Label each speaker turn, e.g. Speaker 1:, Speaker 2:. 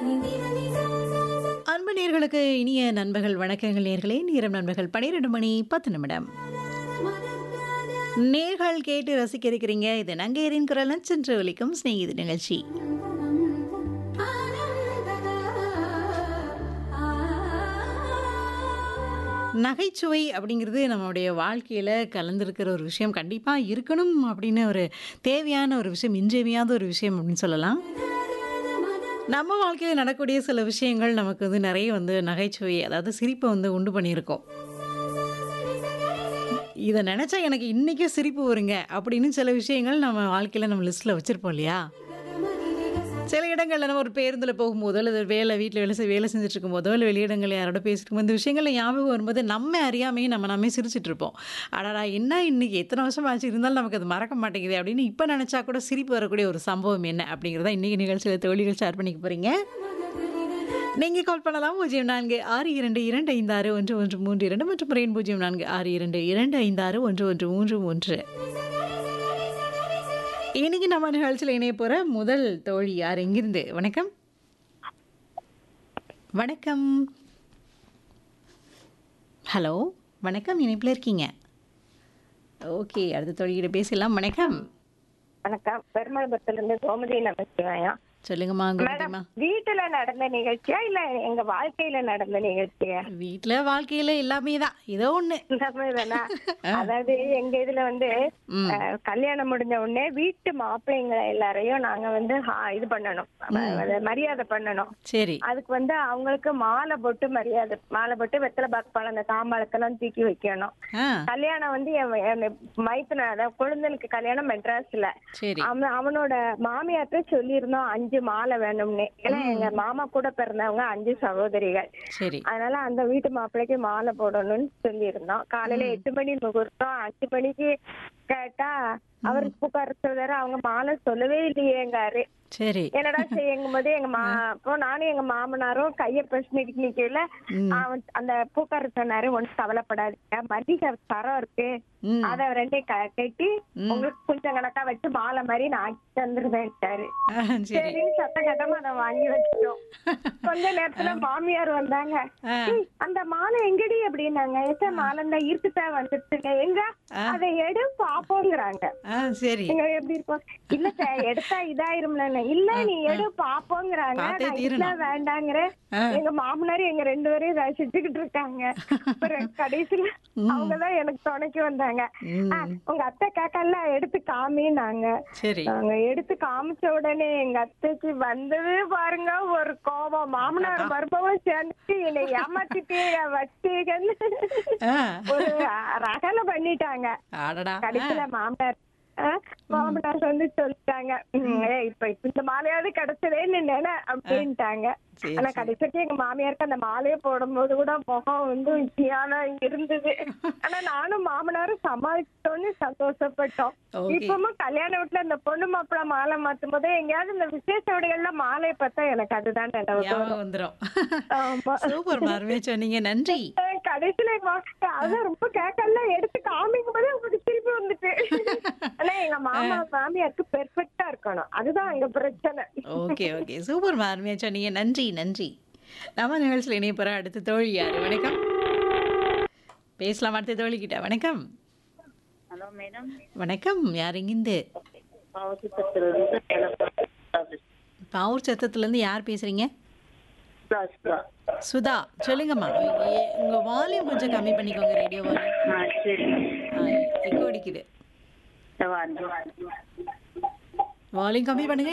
Speaker 1: அன்பு நேர்களுக்கு இனிய நண்பர்கள் வணக்கங்கள் நேர்களே நேரம் நண்பர்கள் பன்னிரெண்டு மணி பத்து நிமிடம் நேர்கள் கேட்டு ரசிக்க இருக்கிறீங்க இது நங்கேரின் குரல் சென்று ஒலிக்கும் ஸ்நேகித நிகழ்ச்சி நகைச்சுவை அப்படிங்கிறது நம்மளுடைய வாழ்க்கையில் கலந்துருக்கிற ஒரு விஷயம் கண்டிப்பாக இருக்கணும் அப்படின்னு ஒரு தேவையான ஒரு விஷயம் இன்றியமையாத ஒரு விஷயம் அப்படின்னு சொல்லலாம் நம்ம வாழ்க்கையில் நடக்கக்கூடிய சில விஷயங்கள் நமக்கு வந்து நிறைய வந்து நகைச்சுவை அதாவது சிரிப்பை வந்து உண்டு பண்ணியிருக்கோம் இதை நினச்சா எனக்கு இன்றைக்கும் சிரிப்பு வருங்க அப்படின்னு சில விஷயங்கள் நம்ம வாழ்க்கையில் நம்ம லிஸ்ட்டில் வச்சுருப்போம் இல்லையா சில இடங்களில் நம்ம ஒரு பேருந்தில் போகும்போதோ அல்லது வேலை வீட்டில் வேலை செய் வேலை செஞ்சுட்டு இருக்கும்போதோ இல்லை வெளியிடங்களில் யாரோட பேசிட்டு இருக்கும்போது இந்த விஷயங்கள் ஞாபகம் வரும்போது நம்ம அறியாமையே நம்ம நாமே சிரிச்சிட்டு இருப்போம் அடடா என்ன இன்னைக்கு எத்தனை வருஷம் ஆச்சு இருந்தாலும் நமக்கு அது மறக்க மாட்டேங்குது அப்படின்னு இப்போ நினச்சா கூட சிரிப்பு வரக்கூடிய ஒரு சம்பவம் என்ன அப்படிங்கிறத இன்றைக்கி நிகழ்ச்சியில் தோழிகள் ஷேர் பண்ணிக்க போகிறீங்க நீங்கள் கால் பண்ணலாம் பூஜ்ஜியம் நான்கு ஆறு இரண்டு இரண்டு ஐந்து ஆறு ஒன்று ஒன்று மூன்று இரண்டு மற்றும் முறையின் பூஜ்ஜியம் நான்கு ஆறு இரண்டு இரண்டு ஐந்து ஆறு ஒன்று ஒன்று மூன்று மூன்று இன்னைக்கு நம்ம நிகழ்ச்சியில் இணைய போகிற முதல் தோழி யார் எங்கிருந்து வணக்கம் வணக்கம் ஹலோ வணக்கம் இணைப்பில் இருக்கீங்க ஓகே அடுத்த தோழிகிட்ட பேசலாம் வணக்கம்
Speaker 2: வணக்கம் பெருமாள்புரத்துல இருந்து கோமதி நமச்சிவாயா
Speaker 1: சொல்லுங்கம்மா
Speaker 2: மேடம்
Speaker 1: கோமதிமா
Speaker 2: வீட்டுல நடந்த நிகழ்ச்சியா இல்ல எங்க வாழ்க்கையில நடந்த நிகழ்ச்சியா
Speaker 1: வீட்டில் வாழ்க்கையில் எல்லாமே தான் ஏதோ ஒன்று
Speaker 2: இந்த மாதிரிதானா? அதாவது எங்க இதுல வந்து
Speaker 1: ம்.
Speaker 2: அஹ், கல்யாணம் முடிஞ்ச உடனே வீட்டு மாப்பிள்ளைங்க எல்லாரையும் நாங்க வந்து ஹா- இது பண்ணணும் அதாவது மரியாதை பண்ணணும்
Speaker 1: சரி
Speaker 2: அதுக்கு வந்து அவங்களுக்கு மாலை போட்டு மரியாதை மாலை போட்டு வெத்தலை பாக்கு பழம் அந்த தாம்பாளத்தெல்லாம் தூக்கி வைக்கணும்
Speaker 1: ஆ
Speaker 2: கல்யாணம் வந்து என் என் மைத்தன அதாவது குழந்தைனுக்கு கல்யாணம் மெட்ராஸ்ல
Speaker 1: சரி
Speaker 2: அவன் அவனோட மாமியார்ட்ட சொல்லியிருந்தோம் அஞ்சு மாலை வேணும்னு ஏன்னா எங்க மாமா கூட பிறந்தவங்க அஞ்சு சகோதரிகள்
Speaker 1: சரி
Speaker 2: அதனால அந்த வீட்டு மாப்பிள்ளைக்கு மாலை போடணும்னு சொல்லியிருந்தோம் காலையில எட்டு மணி முகூர்த்தம் அஞ்சு மணிக்கு கேட்டா அவருக்கு புகார் சொல்றாரு அவங்க மாலை சொல்லவே இல்லையேங்காரு
Speaker 1: சரி
Speaker 2: என்னடா செய்யுங்கும் போது எங்க மா அப்போ நானும் எங்க மாமனாரும் கைய பிரச்சனைக்கு நிக்கல
Speaker 1: ம்.
Speaker 2: அவன் அந்த பூக்கார சொன்னாரு ஒன்னும் கவலைப்படாதீங்க மல்லிகை சரம் இருக்கு
Speaker 1: ம்
Speaker 2: அத ரெண்டையும் க- கட்டி
Speaker 1: ம்.
Speaker 2: உங்களுக்கு கொஞ்சம் கணக்கா வச்சு மாலை மாதிரி நான் ஆக்கி தந்துருவேன்ட்டாரு
Speaker 1: ஆ, சரி
Speaker 2: சரின்னு சத்த கட்டமா அதை வாங்கி வச்சிட்டோம் கொஞ்ச நேரத்துல மாமியார் வந்தாங்க
Speaker 1: ஆ.
Speaker 2: "ஏய், அந்த மாலை எங்கடி அப்படின்னாங்க ஏச மாலை இந்த இருக்குதா வந்துருச்சுங்க எங்க அதை எடு பாப்போங்கிறாங்க
Speaker 1: ஆ சரி
Speaker 2: நீங்க எப்படி இருப்போம் இல்ல சார் எடுத்தா இதாயிரும்ல இல்ல நீ எடு பாப்போங்கிறாங்க
Speaker 1: பார்த்தே
Speaker 2: நான்
Speaker 1: தீரணும்.
Speaker 2: இல்ல வேண்டாங்கிற
Speaker 1: ஆ.
Speaker 2: எங்க மாமனார் எங்க ரெண்டு பேரையும் ரசிச்சுக்கிட்டு இருக்காங்க அப்புறம் கடைசியில அவங்கதான் எனக்கு துணைக்கு வந்தாங்க
Speaker 1: ம்.
Speaker 2: "ஆ, உங்க அத்தை கேக்கல எடுத்து காமின்னாங்க
Speaker 1: சரி
Speaker 2: நாங்க எடுத்து காமிச்ச உடனே எங்க அத்தைக்கு வந்தது பாருங்க ஒரு கோபம் மாமனார் மருமகம் சேர்ந்து என்னை ஏமாத்திட்டே வச்சுக்கன்னு
Speaker 1: ஆ
Speaker 2: ஒரு ரகலை பண்ணிட்டாங்க
Speaker 1: ஆடடா
Speaker 2: கடைசியில மாமனார் ஆ, மாமனார் வந்து சொல்லிட்டாங்க "ம், ஏய், இப்ப இப்ப இந்த மாலையாவது கிடைச்சதேன்னு நினை அப்படின்ட்டாங்க
Speaker 1: சரி,
Speaker 2: ஆனா
Speaker 1: சரி.
Speaker 2: கடைசிக்கு எங்க மாமியாருக்கு அந்த மாலையை போடும்போது கூட முகம் வந்து வித்தியானா இருந்தது ஆனா நானும் மாமனாரும் சமாளிச்சோன்னு சந்தோஷப்பட்டோம்
Speaker 1: Okay.
Speaker 2: இப்பவும் கல்யாண வீட்டுல இந்த பொண்ணு மாப்பிள்ள மாலை மாத்தும் போது எங்கேயாவது இந்த விசேஷ விடைகள்ல மாலையை பார்த்தா எனக்கு அதுதான் நினைவு வரும்.
Speaker 1: ஞாபகம் வந்துடும்
Speaker 2: ஆமா
Speaker 1: சூப்பர் அருமையா சொன்னீங்க நன்றி
Speaker 2: அஹ் கடைசியில எங்க மா- அதான் ரொம்ப கேட்கல எடுத்து காமிக்கும் போது உங்களுக்கு திருப்பி வந்துட்டு ஆனா எங்க மாமா மாமியாருக்கு பெர்ஃபெக்ட்டா இருக்கணும் அதுதான் எங்க பிரச்சனை
Speaker 1: ஓகே ஓகே சூப்பர் அருமையா சொன்னீங்க நன்றி நன்றி நம்ம நிகழ்ச்சியில் இணைய போகிற அடுத்த தோழி யார் வணக்கம் பேசலாம் அடுத்த தோழிக்கிட்ட வணக்கம்
Speaker 3: ஹலோ மேடம்
Speaker 1: வணக்கம் யார் இங்கிருந்து
Speaker 3: பாவசித்திலிருந்து
Speaker 1: பாவூர் சத்தத்துலேருந்து யார் பேசுகிறீங்க
Speaker 3: சுதா
Speaker 1: சுதா சொல்லுங்கம்மா ஏ- உங்க வால்யூம் கொஞ்சம் கம்மி பண்ணிக்கோங்க ரேடியோ வால்யூம்
Speaker 3: ஆ சரி
Speaker 1: எக்கோ அடிக்குது
Speaker 3: வாங்க
Speaker 1: வால்யூம் கம்மி பண்ணுங்க